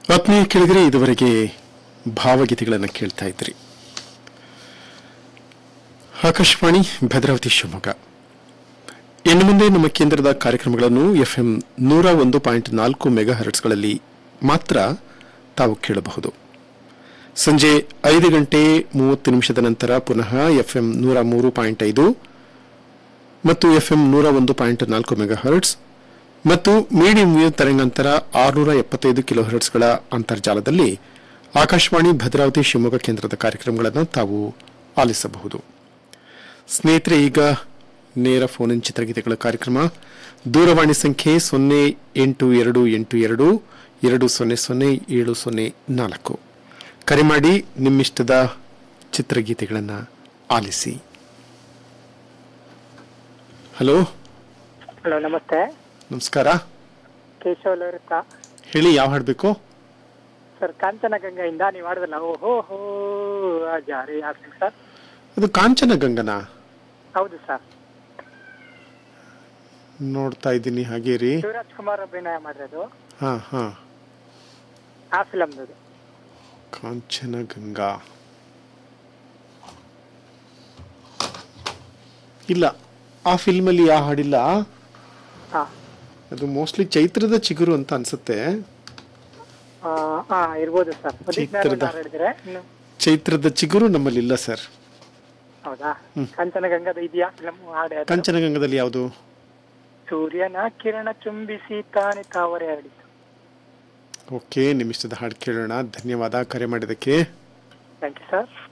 ಆತ್ಮೀಯ ಕೆಳಗರೆ ಇದುವರೆಗೆ ಭಾವಗೀತೆಗಳನ್ನು ಕೇಳ್ತಾ ಇದ್ರಿ ಆಕಾಶವಾಣಿ ಭದ್ರಾವತಿ ಶಿವಮೊಗ್ಗ ಇನ್ನು ಮುಂದೆ ನಮ್ಮ ಕೇಂದ್ರದ ಕಾರ್ಯಕ್ರಮಗಳನ್ನು ಎಫ್ಎಂ ನೂರ ಒಂದು ಪಾಯಿಂಟ್ ನಾಲ್ಕು ಮೆಗಾ ಹರ್ಟ್ಸ್ಗಳಲ್ಲಿ ಮಾತ್ರ ತಾವು ಕೇಳಬಹುದು ಸಂಜೆ ಐದು ಗಂಟೆ ಮೂವತ್ತು ನಿಮಿಷದ ನಂತರ ಪುನಃ ಎಫ್ಎಂ ನೂರ ಮೂರು ಪಾಯಿಂಟ್ ಐದು ಮತ್ತು ಎಫ್ಎಂ ನೂರ ಒಂದು ಪಾಯಿಂಟ್ ನಾಲ್ಕು ಮೆಗಾ ಹರ್ಟ್ಸ್ ಮತ್ತು ಮೀಡಿಯಂ ವೇವ್ ತರಂಗಾಂತರ ಆರುನೂರ ಎಪ್ಪತ್ತೈದು ಕಿಲೋ ಹರ್ಟ್ಸ್ಗಳ ಅಂತರ್ಜಾಲದಲ್ಲಿ ಆಕಾಶವಾಣಿ ಭದ್ರಾವತಿ ಶಿವಮೊಗ್ಗ ಕೇಂದ್ರದ ಕಾರ್ಯಕ್ರಮಗಳನ್ನು ತಾವು ಆಲಿಸಬಹುದು ಸ್ನೇಹಿತರೆ ಈಗ ನೇರ ಫೋನ್ ಇನ್ ಚಿತ್ರಗೀತೆಗಳ ಕಾರ್ಯಕ್ರಮ ದೂರವಾಣಿ ಸಂಖ್ಯೆ ಸೊನ್ನೆ ಎಂಟು ಎರಡು ಎಂಟು ಎರಡು ಎರಡು ಸೊನ್ನೆ ಸೊನ್ನೆ ಏಳು ಸೊನ್ನೆ ನಾಲ್ಕು ಕರೆ ಮಾಡಿ ನಿಮ್ಮಿಷ್ಟದ ಚಿತ್ರಗೀತೆಗಳನ್ನು ಆಲಿಸಿ ಹಲೋ ಹಲೋ ನಮಸ್ತೆ ನಮಸ್ಕಾರ ಕೇಶವ ಲೋರಿತ ಹೇಳಿ ಯಾವ ಹಾಡಬೇಕು ಸರ್ ಕಾಂಚನಗಂಗೆಯಿಂದ ನೀವು ಮಾಡಿದ್ರಲ್ಲ ಓಹೋ ಹೋ ಆ ಜಾರಿ ಆಗ್ತೀನಿ ಸರ್ ಅದು ಕಾಂಚನ ಗಂಗನ ಹೌದು ಸರ್ ನೋಡ್ತಾ ಇದ್ದೀನಿ ಹಾಗೆ ರೀ ಶಿವರಾಜ್ ಕುಮಾರ್ ಅಭಿನಯ ಮಾಡಿರೋದು ಹಾ ಹಾ ಆ ಫಿಲಮ್ದು ಕಾಂಚನ ಗಂಗಾ ಇಲ್ಲ ಆ ಫಿಲ್ಮಲ್ಲಿ ಆ ಹಾಡಿಲ್ಲ ಹಾ ಅದು ಮೋಸ್ಟ್ಲಿ ಚೈತ್ರದ ಚಿಗುರು ಅಂತ ಅನ್ಸುತ್ತೆ ಆ, ಹಾ ಇರ್ಬೋದು ಸರ್ ಉದಿತ್ ಚಿತ್ರದ- ನಾರಾಯಣ್ ಹೇಳಿದ್ರೆ ಇನ್ನು ಚೈತ್ರದ ಚಿಗುರು ನಮ್ಮಲ್ಲಿ ಇಲ್ಲ ಸರ್ ಹೌದಾ ಕಾಂಚನಗಂಗದ ಇದೆಯಾ ಫಿಲಮ್ ಹಾಡು ಯಾವ್ದು? ಕಾಂಚನಗಂಗದಲ್ಲಿ ಯಾವುದು ಸೂರ್ಯನ ಕಿರಣ ಚುಂಬಿಸಿ ತಾನೆ ತಾವರೆ ಹರಡಿತು ಓಕೆ ನಿಮ್ಮಿಷ್ಟದ ಹಾಡು ಕೇಳೋಣ ಧನ್ಯವಾದ ಕರೆ ಮಾಡಿದ್ದಕ್ಕೆ ಥ್ಯಾಂಕ್ ಯು ಸರ್